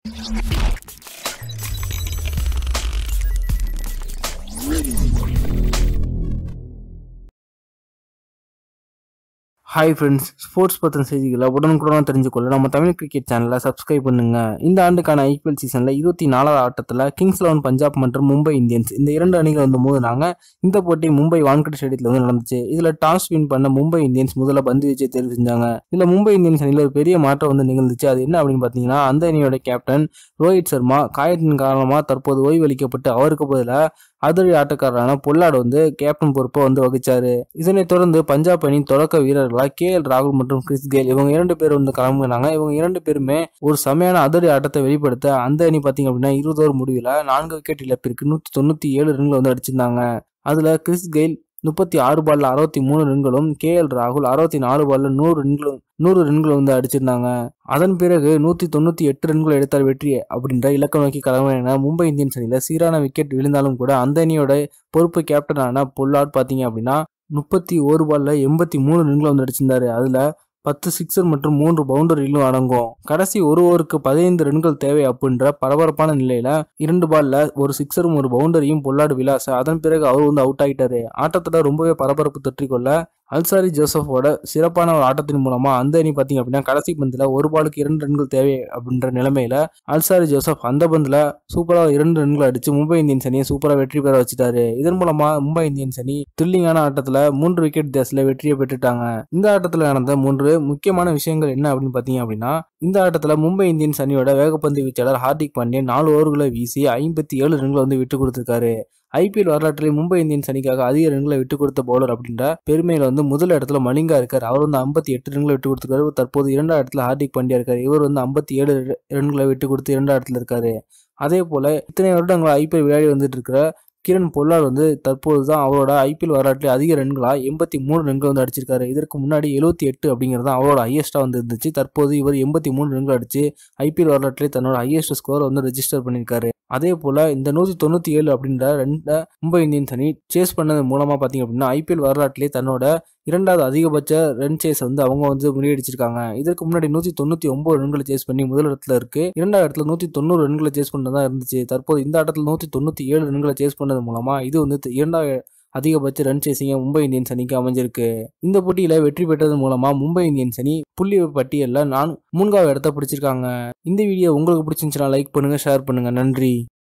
hi friends sports பற்றின செய்திகளை உடனுக்குடன் தெரிஞ்சுக்கொள்ள நம்ம தமிழ் கிரிக்கெட் சேனலை சப்ஸ்கிரைப் பண்ணுங்க இந்த ஆண்டுக்கான ஐபிஎல் சீசனில் இருபத்தி நாலாவது ஆட்டத்தில் கிங்ஸ் லெவன் பஞ்சாப் மற்றும் மும்பை இந்தியன்ஸ் இந்த இரண்டு அணிகள் வந்து மோதினாங்க இந்த போட்டி மும்பை வான்கடை ஸ்டேடியத்தில் வந்து நடந்துச்சு இதில் டாஸ் வின் பண்ண மும்பை இந்தியன்ஸ் முதல்ல பந்து வீச்சை தேர்வு செஞ்சாங்க இதில் மும்பை இந்தியன்ஸ் அணியில் ஒரு பெரிய மாற்றம் வந்து நிகழ்ந்துச்சு அது என்ன அப்படின்னு பார்த்தீங்கன்னா அந்த அணியோட கேப்டன் ரோஹித் சர்மா காயத்தின் காரணமாக தற்போது ஓய்வளிக்கப்பட்டு அவருக்கு பதிலாக அதிரடி ஆட்டக்காரரான பொல்லாடு வந்து கேப்டன் பொறுப்பை வந்து வகிச்சாரு இதனைத் தொடர்ந்து பஞ்சாப் அணியின் தொடக்க வீரர்களா கே எல் ராகுல் மற்றும் கிறிஸ் கெயில் இவங்க இரண்டு பேர் வந்து கிளம்புனாங்க இவங்க இரண்டு பேருமே ஒரு செமையான அதிரடி ஆட்டத்தை வெளிப்படுத்த அந்த அணி பார்த்தீங்க அப்படின்னா இருபது ஓவர் முடிவில் நான்கு விக்கெட் இழப்பிற்கு நூற்றி தொண்ணூற்றி ஏழு ரன்கள் வந்து அடிச்சிருந்தாங்க அதில் கிறிஸ் கெயில் முப்பத்தி ஆறு பால்ல அறுபத்தி மூணு ரன்களும் கே எல் ராகுல் அறுபத்தி நாலு பால்ல நூறு ரன்களும் நூறு ரன்கள் வந்து அடிச்சிருந்தாங்க அதன் பிறகு நூற்றி தொண்ணூற்றி எட்டு ரன்கள் எடுத்தால் வெற்றி அப்படின்ற இலக்கம் நோக்கி கிளம்பின மும்பை இந்தியன்ஸ் அணியில் சீரான விக்கெட் விழுந்தாலும் கூட அந்த அணியோட பொறுப்பு கேப்டனான பொல்லாட் பார்த்தீங்க அப்படின்னா முப்பத்தி ஒரு பால்ல எண்பத்தி மூணு ரன்கள் வந்து அடிச்சிருந்தாரு அதில் பத்து சிக்ஸர் மற்றும் மூன்று பவுண்டரிகளும் அடங்கும் கடைசி ஒரு ஓவருக்கு பதினைந்து ரன்கள் தேவை அப்படின்ற பரபரப்பான நிலையில இரண்டு பால்ல ஒரு சிக்ஸரும் ஒரு பவுண்டரியும் பொல்லாடு விலாச அதன் பிறகு அவர் வந்து அவுட் ஆகிட்டாரு ஆட்டத்துல ரொம்பவே பரபரப்பு தொற்றிக்கொள்ள அல்சாரி ஜோசஃபோட சிறப்பான ஒரு ஆட்டத்தின் மூலமா அந்த அணி பார்த்தீங்க அப்படின்னா கடைசி பந்தில் ஒரு பாலுக்கு இரண்டு ரன்கள் தேவை அப்படின்ற நிலைமையில அல்சாரி ஜோசப் அந்த பந்தில் சூப்பராக இரண்டு ரன்கள் அடிச்சு மும்பை இந்தியன்ஸ் அணியை சூப்பராக வெற்றி பெற வச்சுட்டாரு இதன் மூலமா மும்பை இந்தியன்ஸ் அணி த்ரில்லிங்கான ஆட்டத்தில் மூன்று விக்கெட் வித்தியாசத்தில் வெற்றியை பெற்றுட்டாங்க இந்த ஆட்டத்தில் நடந்த மூன்று முக்கியமான விஷயங்கள் என்ன அப்படின்னு பார்த்தீங்க அப்படின்னா இந்த ஆட்டத்தில் மும்பை இந்தியன்ஸ் அணியோட வேகப்பந்து வீச்சாளர் ஹார்திக் பாண்டியன் நாலு ஓவர்களை வீசி ஐம்பத்தி ஏழு ரன்களை வந்து விட்டு கொடுத்துருக்காரு ஐபிஎல் வரலாற்றில் மும்பை இந்தியன்ஸ் அணிக்காக அதிக ரன்களை விட்டு கொடுத்த பவுலர் அப்படின்ற பெருமையில வந்து முதல் இடத்துல மலிங்கா இருக்கார் அவர் வந்து ஐம்பத்தி எட்டு ரன்களை விட்டு கொடுத்துருக்காரு தற்போது இரண்டாவது இடத்துல ஹார்திக் பாண்டியா இருக்காரு இவர் வந்து ஐம்பத்தி ஏழு ரன்களை விட்டு கொடுத்து இரண்டாவது இடத்துல இருக்காரு அதே போல இத்தனை வருடங்கள் ஐபிஎல் விளையாடி வந்துட்டு இருக்கிற கிரண் பொல்லார் வந்து தற்போது தான் அவரோட ஐபிஎல் வரலாற்றில் அதிக ரன்களா எண்பத்தி மூணு ரன்கள் வந்து அடிச்சிருக்காரு இதற்கு முன்னாடி எழுபத்தி எட்டு அப்படிங்கிறது தான் அவரோட ஹையஸ்ட்டாக வந்து இருந்துச்சு தற்போது இவர் எண்பத்தி மூணு ரன்கள் அடிச்சு ஐபிஎல் வரலாற்றிலே தன்னோட ஹையஸ்ட் ஸ்கோர் வந்து ரெஜிஸ்டர் பண்ணியிருக்காரு அதே போல் இந்த நூற்றி தொண்ணூற்றி ஏழு அப்படின்ற ரெண்டை மும்பை இந்தியன்ஸ் அணி சேஸ் பண்ணது மூலமாக பார்த்தீங்க அப்படின்னா ஐபிஎல் வரலாற்றிலே தன்னோட இரண்டாவது அதிகபட்ச ரன் சேஸ் வந்து அவங்க வந்து முறியடிச்சிருக்காங்க இதற்கு முன்னாடி நூற்றி தொண்ணூற்றி ஒம்பது ரன்களை சேஸ் பண்ணி முதல் இடத்துல இருக்கு இரண்டாவது இடத்துல நூற்றி தொண்ணூறு ரன்களை சேஸ் பண்ணதான் இருந்துச்சு தற்போது இந்த ஆட்டத்தில் நூற்றி தொண்ணூற்றி ஏழு ரன்களை சேஸ் பண்ணது மூலமாக இது வந்து இரண்டாவது அதிகபட்ச ரன் சேசிங்க மும்பை இந்தியன்ஸ் அணிக்கு அமைஞ்சிருக்கு இந்த போட்டியில வெற்றி பெற்றது மூலமா மும்பை இந்தியன்ஸ் அணி புள்ளி பட்டியலில் நான் மூன்றாவது இடத்த பிடிச்சிருக்காங்க இந்த வீடியோ உங்களுக்கு பிடிச்சிருந்துச்சுன்னா லைக் பண்ணுங்க ஷேர் பண்ணுங்க நன்றி